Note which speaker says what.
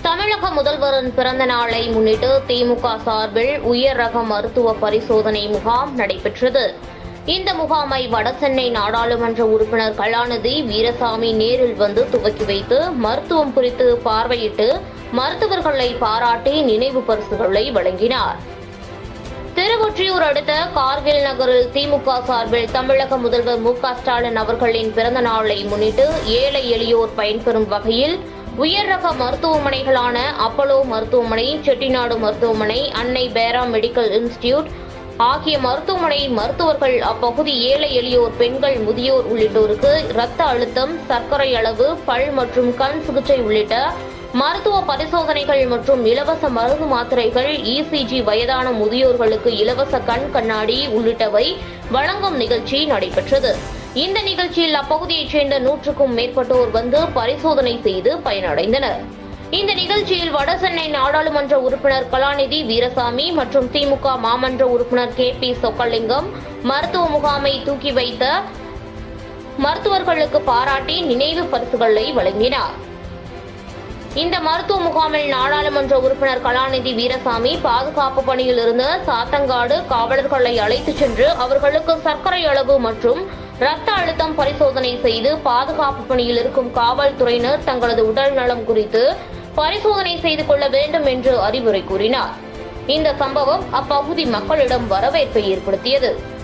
Speaker 1: தமிழக முதல்வரின் பிறந்த நாளை முன்னிட்டு திமுக சார்பில் உயர் ரக மருத்துவ பரிசோதனை முகாம் நடைபெற்றது இந்த முகாமை வடசென்னை நாடாளுமன்ற உறுப்பினர் கலாநிதி வீரசாமி நேரில் வந்து துவக்கி வைத்து மருத்துவம் குறித்து பார்வையிட்டு மருத்துவர்களை பாராட்டி நினைவு பரிசுகளை வழங்கினார் திருவொற்றியூர் அடுத்த கார்கில் நகரில் திமுக சார்பில் தமிழக முதல்வர் மு க ஸ்டாலின் அவர்களின் பிறந்த நாளை முன்னிட்டு ஏழை எளியோர் பயன்பெறும் வகையில் உயர் ரக மருத்துவமனைகளான அப்பலோ மருத்துவமனை செட்டிநாடு மருத்துவமனை அன்னை பேரா மெடிக்கல் இன்ஸ்டிடியூட் ஆகிய மருத்துவமனை மருத்துவர்கள் அப்பகுதி ஏழை எளியோர் பெண்கள் முதியோர் உள்ளிட்டோருக்கு இரத்த அழுத்தம் சர்க்கரை அளவு பல் மற்றும் கண் சிகிச்சை உள்ளிட்ட மருத்துவ பரிசோதனைகள் மற்றும் இலவச மருந்து மாத்திரைகள் இசிஜி வயதான முதியோர்களுக்கு இலவச கண் கண்ணாடி உள்ளிட்டவை வழங்கும் நிகழ்ச்சி நடைபெற்றது இந்த நிகழ்ச்சியில் அப்பகுதியைச் சேர்ந்த நூற்றுக்கும் மேற்பட்டோர் வந்து பரிசோதனை செய்து பயனடைந்தனர் இந்த நிகழ்ச்சியில் வடசென்னை நாடாளுமன்ற உறுப்பினர் கலாநிதி வீரசாமி மற்றும் திமுக மாமன்ற உறுப்பினர் கே பி சொக்கலிங்கம் மருத்துவ முகாமை தூக்கி வைத்த மருத்துவர்களுக்கு பாராட்டி நினைவு பரிசுகளை வழங்கினார் இந்த மருத்துவ முகாமில் நாடாளுமன்ற உறுப்பினர் கலாநிதி வீரசாமி பாதுகாப்பு பணியில் இருந்த சாத்தங்காடு காவலர்களை அழைத்துச் சென்று அவர்களுக்கு சர்க்கரை அளவு மற்றும் இரத்த அழுத்தம் பரிசோதனை செய்து பாதுகாப்பு பணியில் இருக்கும் காவல்துறையினர் தங்களது உடல் நலம் குறித்து பரிசோதனை செய்து கொள்ள வேண்டும் என்று அறிவுரை கூறினார் இந்த சம்பவம் அப்பகுதி மக்களிடம் வரவேற்பை ஏற்படுத்தியது